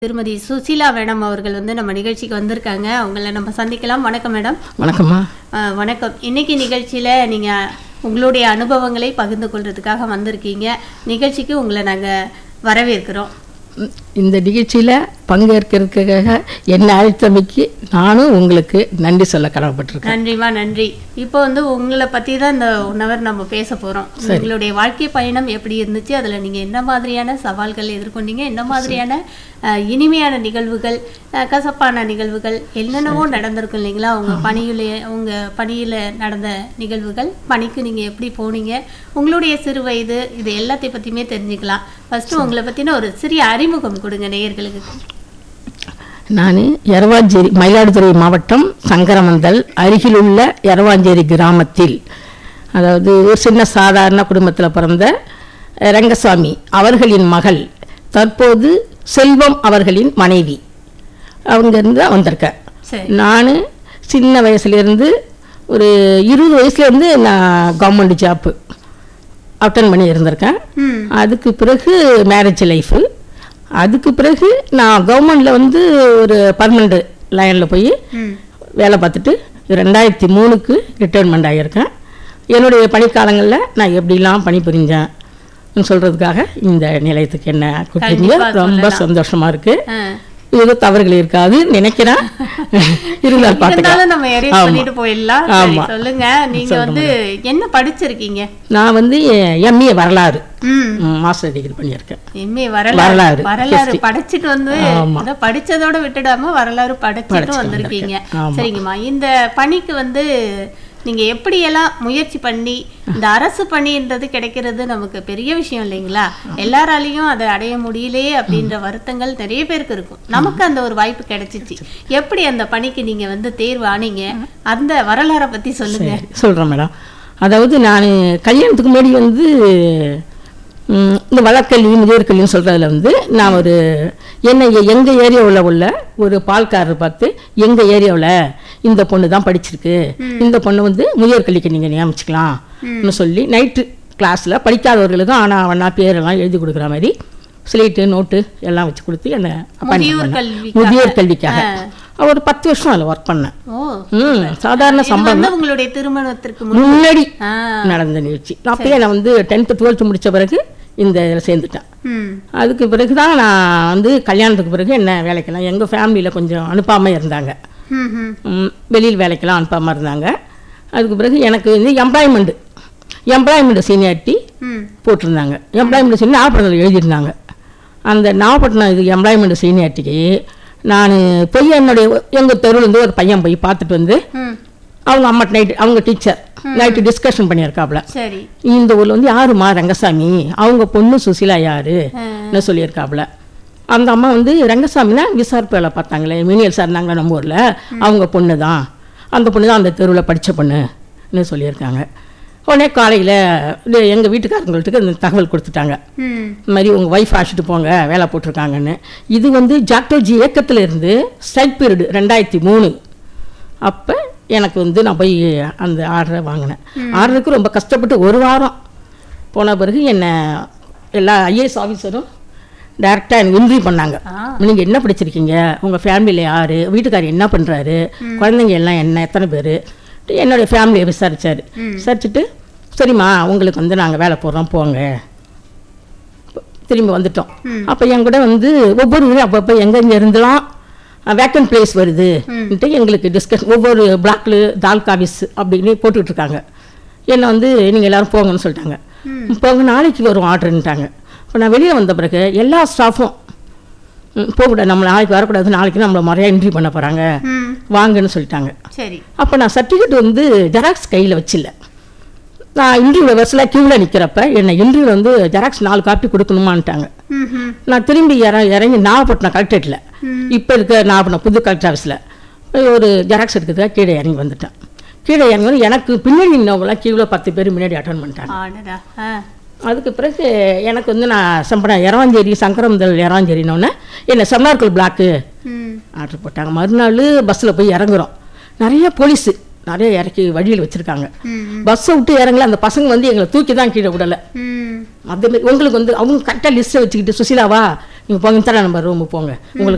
திருமதி சுசீலா மேடம் அவர்கள் வந்து நம்ம நிகழ்ச்சிக்கு வந்திருக்காங்க அவங்கள நம்ம சந்திக்கலாம் வணக்கம் மேடம் வணக்கம்மா அஹ், வணக்கம் இன்னைக்கு நிகழ்ச்சியில் நீங்கள் உங்களுடைய அனுபவங்களை பகிர்ந்து கொள்றதுக்காக வந்திருக்கீங்க நிகழ்ச்சிக்கு உங்களை நாங்கள் வரவேற்கிறோம் ம், இந்த நிகழ்ச்சியில் பங்கேற்கிறதுக்காக என்னை அழைத்தமைக்கு நானும் உங்களுக்கு நன்றி சொல்ல கடமைப்பட்டிருக்கேன் நன்றிமா நன்றி இப்போ வந்து உங்களை பற்றி தான் இந்த ஒன் ஹவர் நம்ம பேச போகிறோம் உங்களுடைய வாழ்க்கை பயணம் எப்படி இருந்துச்சு அதில் நீங்கள் என்ன மாதிரியான சவால்கள் எதிர்கொண்டீங்க என்ன மாதிரியான அஹ், இனிமையான நிகழ்வுகள் அஹ், கசப்பான நிகழ்வுகள் என்னென்னவோ நடந்திருக்கும் இல்லைங்களா உங்கள் பணியில உங்கள் பணியில் நடந்த நிகழ்வுகள் பணிக்கு நீங்கள் எப்படி போனீங்க உங்களுடைய சிறு வயது இது எல்லாத்தையும் பற்றியுமே தெரிஞ்சுக்கலாம் ஃபர்ஸ்ட் உங்களை பற்றின ஒரு சிறிய அறிமுகம் கொடுங்க நேயர்களுக்கு நான் எரவாஞ்சேரி மயிலாடுதுறை மாவட்டம் சங்கரமந்தல் அருகிலுள்ள எரவாஞ்சேரி கிராமத்தில் அதாவது ஒரு சின்ன சாதாரண குடும்பத்தில் பிறந்த அஹ், ரங்கசாமி அவர்களின் மகள் தற்போது செல்வம் அவர்களின் மனைவி அவங்க இருந்து தான் வந்திருக்கேன் சரி நான் சின்ன வயசுலேருந்து ஒரு இருபது வயசுலேருந்து நான் கவர்மெண்ட் ஜாப்பு அட்டன் பண்ணி இருந்திருக்கேன் ம் அதுக்கு பிறகு மேரேஜ் லைஃபு அதுக்கு பிறகு நான் கவர்மெண்டில் வந்து ஒரு பர்மனண்ட் லைனில் போய் ம் வேலை பார்த்துட்டு ரெண்டாயிரத்தி மூணுக்கு ரிட்டைர்மெண்ட் ஆகியிருக்கேன் என்னுடைய பணிக்காலங்களில் நான் எப்படிலாம் பணிபுரிஞ்சேன் சொல்கிறதுக்காக இந்த நிலையத்துக்கு என்ன கூப்பிட்டீங்க கண்டிப்பா ரொம்ப சந்தோஷமாக இருக்குது ஆ ஏதோ தவறுகள் இருக்காது நினைக்கிறேன் இருந்தால் பார்த்துக்கலாம் இருந்தாலும் நம்ம erase ஆமா. பண்ணிட்டு போயிடலாம் சரி, ஆமா. சொல்லுங்க நீங்க வந்து என்ன படிச்சிருக்கீங்க நான் வந்து எம்ஏ வரலாறு ம் மாஸ்டர் டிகிரி பண்ணியிருக்கேன் எம்ஏ வரலாறு வரலாறு, வரலாறு படிச்சுட்டு வந்து ஆமா. அதான் படிச்சதோட விட்டுடாம வரலாறு படிச்சுட்டு படிச்சுட்டு வந்திருக்கீங்க வந்திருக்கேன். ஆமா. சரிங்கம்மா இந்த பணிக்கு வந்து நீங்க எப்படியெல்லாம் முயற்சி பண்ணி இந்த அரசு பணின்றது கிடைக்கிறது நமக்கு பெரிய விஷயம் இல்லைங்களா எல்லாராலையும் அதை அடைய முடியலையே அப்படின்ற வருத்தங்கள் நிறைய பேருக்கு இருக்கும் நமக்கு அந்த ஒரு வாய்ப்பு கிடைச்சிச்சு எப்படி அந்த பணிக்கு நீங்க வந்து தேர்வு ஆனீங்க அந்த வரலாறை பத்தி சொல்லுங்க சரி சொல்கிறேன் மேடம் அதாவது நான் கல்யாணத்துக்கு முன்னாடி வந்து ம், இந்த வழக்கல்வி முதியோர் கல்வின்னு சொல்கிறதுல வந்து நான் ஒரு என்ன எங்கள் ஏரியாவில் உள்ள ஒரு பால்காரர் பார்த்து எங்கள் ஏரியாவில் இந்த பொண்ணு தான் படிச்சிருக்கு இந்த பொண்ணு வந்து முதியோர் கல்விக்கு நீங்கள் நியமிச்சுக்கலாம்னு சொல்லி நைட்டு கிளாஸில் படிக்காதவர்களுக்கும் ஆனால் அவனா பேரெல்லாம் எழுதி கொடுக்குற மாதிரி ஸ்லேட்டு நோட்டு எல்லாம் வச்சு கொடுத்து என்னை appoint முதியோர் பண்ணாங்க. கல்விக்காக. முதியோர் கல்விக்காக ஒரு பத்து வருஷம் அதில் ஒர்க் பண்ணேன் ஓ ம் சாதாரண இது சம்பளம் வந்து உங்களுடைய திருமணத்திற்கு முன் முன்னாடி ஆ நடந்த நிகழ்ச்சி அப்பயே நான் வந்து டென்த்து டுவெல்த்து முடிச்ச பிறகு இந்த இதில் சேர்ந்துட்டேன் ம் அதுக்கு பிறகு தான் நான் வந்து கல்யாணத்துக்கு பிறகு என்ன வேலைக்கெல்லாம் எங்கள் ஃபேமிலியில் கொஞ்சம் அனுப்பாமல் இருந்தாங்க ம் ம் ம், வெளியில் வேலைக்கெல்லாம் அனுப்பாமல் இருந்தாங்க அதுக்கு பிறகு எனக்கு வந்து எம்ப்ளாய்மெண்ட்டு எம்ப்ளாய்மெண்ட் சீனியாரிட்டி ம் போட்டிருந்தாங்க எம்ப்ளாய்மெண்ட் சீனியர் நாகப்பட்டினத்தில் எழுதியிருந்தாங்க அந்த நாகப்பட்டினம் இது எம்ப்ளாய்மெண்ட் சீனியாரிட்டிக்கு நான் போய் என்னுடைய எங்கள் தெருவுலேருந்து ஒரு பையன் போய் பார்த்துட்டு வந்து ம் அவங்க அம்மா நைட்டு அவங்க டீச்சர் நைட்டு டிஸ்கஷன் பண்ணியிருக்காப்புல சரி இந்த ஊர்ல வந்து யாருமா ரங்கசாமி அவங்க பொண்ணு சுசிலா யாரு ஆ. என்ன சொல்லியிருக்காப்புல அந்த அம்மா வந்து ரங்கசாமினா விசாரிப்பு வேலை பார்த்தாங்களே மினியல் சார் இருந்தாங்களே நம்ம ஊரில் அவங்க பொண்ணு தான் அந்த பொண்ணு தான் அந்த தெருவில் படித்த பொண்ணுன்னு சொல்லியிருக்காங்க உடனே காலையில் எங்கள் வீட்டுக்காரங்களுக்கு இந்த தகவல் கொடுத்துட்டாங்க ம் இந்த மாதிரி உங்கள் ஒய்ஃப் அழைச்சிட்டு போங்க வேலை போட்டிருக்காங்கன்னு இது வந்து ஜாக்டோஜி இயக்கத்தில் இருந்து ஸ்ட்ரைக் பீரியடு ரெண்டாயிரத்தி மூணு அப்போ எனக்கு வந்து நான் போய் அந்த ஆர்டரை வாங்கினேன் ஆர்டருக்கு ரொம்ப கஷ்டப்பட்டு ஒரு வாரம் போன பிறகு என்னை எல்லா ஐஏஎஸ் ஆஃபீஸரும் டேரெக்டாக எனக்கு இன்டர்வியூ பண்ணாங்க ஆ நீங்கள் என்ன படிச்சிருக்கீங்க உங்கள் ஃபேமிலியில் யார் வீட்டுக்காரர் என்ன பண்ணுறாரு குழந்தைங்க எல்லாம் என்ன எத்தனை பேர் என்னுடைய ஃபேமிலியை விசாரிச்சார் விசாரிச்சுட்டு சரிம்மா உங்களுக்கு வந்து நாங்கள் வேலை போடுறோம் போங்க திரும்பி வந்துட்டோம் அப்போ என் கூட வந்து ஒவ்வொரு ஊரும் அப்பப்போ எங்கெங்கே இருந்தெல்லாம் வேக்கன்ட் பிளேஸ் வருதுன்ட்டு எங்களுக்கு டிஸ்கஸ் ஒவ்வொரு பிளாக்ல தாலுக்கா ஆஃபீஸ் அப்படின்னு போட்டுக்கிட்டு இருக்காங்க என்னை வந்து நீங்கள் எல்லாரும் போங்கன்னு சொல்லிட்டாங்க போங்க நாளைக்கு வரும் ஆர்டர்ன்ட்டாங்க இப்போ நான் வெளியே வந்த பிறகு எல்லா ஸ்டாஃபும் போகக்கூடாது நம்ம நாளைக்கு வரக்கூடாது நாளைக்கு நம்மளை முறையாக இன்ட்ரி பண்ண போகிறாங்க ம் வாங்கன்னு சொல்லிட்டாங்க சரி அப்போ நான் சர்டிஃபிகேட் வந்து ஜெராக்ஸ் கையில் வச்சில்ல நான் இன்டர்வியூ வரிசையில் க்யூவில் நிற்கிறப்ப என்னை இன்டர்வியூவில் வந்து ஜெராக்ஸ் நாலு காப்பி கொடுக்கணுமான்ட்டாங்க ம் ம் நான் திரும்பி இற இறங்கி நாகப்பட்டினம் கலெக்டரேட்டில் இப்போ இருக்க நாகப்பட்டினம் புது கலெக்டர் ஆஃபீஸில் ஒரு ஜெராக்ஸ் எடுக்கிறதுக்காக கீழே இறங்கி வந்துட்டேன் கீழே இறங்கி வந்து எனக்கு பின்னாடி நின்றவங்களாம் கியூவில் பத்து பேர் முன்னாடி அட்டன் பண்ணிட்டாங்க ஆடடா ஆ அதுக்கு பிறகு எனக்கு வந்து நான் சம்பளம் இறவாஞ்சேரி சங்கரமுதல் இறவாஞ்சேரினோடனே என்னை செம்னார்கல் பிளாக்கு ம் ஆர்டர் போட்டாங்க மறுநாள் பஸ்ஸில் போய் இறங்குறோம் நிறைய போலீஸு நிறைய இறக்கி வழியில் வச்சுருக்காங்க ம் பஸ்ஸை விட்டு இறங்கல அந்த பசங்க வந்து எங்களை தூக்கி தான் கீழே விடலை ம் அதே மாதிரி உங்களுக்கு வந்து அவங்க கரெக்டாக லிஸ்ட்டை வச்சுக்கிட்டு சுசிலாவா நீங்கள் போங்க தர நம்பர் ரூமு போங்க உங்களுக்கு